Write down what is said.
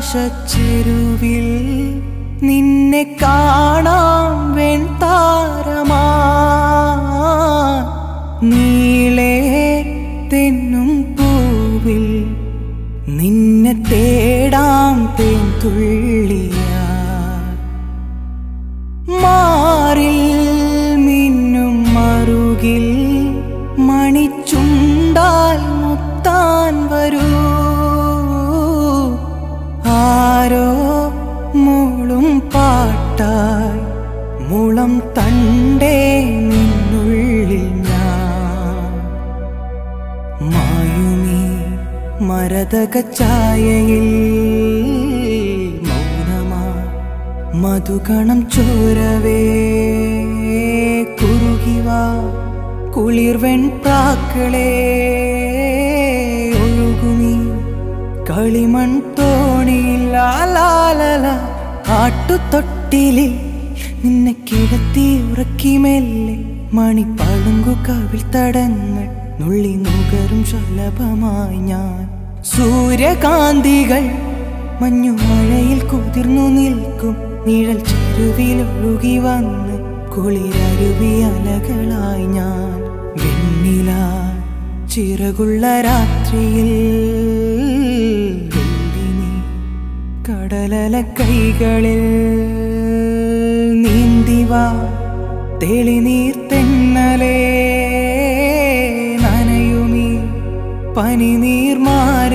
ആകാശച്ചെരുവിൽ നിന്നെ കാണാം വെൺതാരമാ നീളേ തെന്നും പൂവിൽ നിന്നെ തേടാം തേൻ തുള്ളിയാ മാറിൽ മിന്നും മറുകിൽ മണിച്ചുണ്ടാൽ മുത്താൻ വരൂ ആരോ മൂളും പാട്ടായി മുളം തണ്ടേ നിന്നുള്ളിൽ ഞാൻ മായുമീ മരതക ഛായയിൽ മൗനമാ മധുകണം ചോരവേ കുറുകിവാ കുളിർവെൺ പ്രാക്കളേ ഒഴുകുമീ കളിമൺ തോണിയിൽ ലാലാലല ആട്ടുതൊട്ടിലിൽ നിന്നെ കിടത്തി ഉറക്കി മെല്ലെ മണിപ്പളുങ്കു കവിൾ തടങ്ങൾ നുള്ളി നുകരും ശലഭമായി ഞാൻ സൂര്യകാന്തികൾ മഞ്ഞുമഴയിൽ കുതിർന്നു നിൽക്കും നിഴൽ ചെരുവിലൊഴുകി വന്ന് കുളിരരുവി അലകളായി ഞാൻ വെണ്ണില ചിറകുള്ള രാത്രിയിൽ വെള്ളിനി കടലല കൈകളിൽ നീന്തിവാ തെളിനീർ തെന്നലേ നനയുമീ പനിനീർ മാറി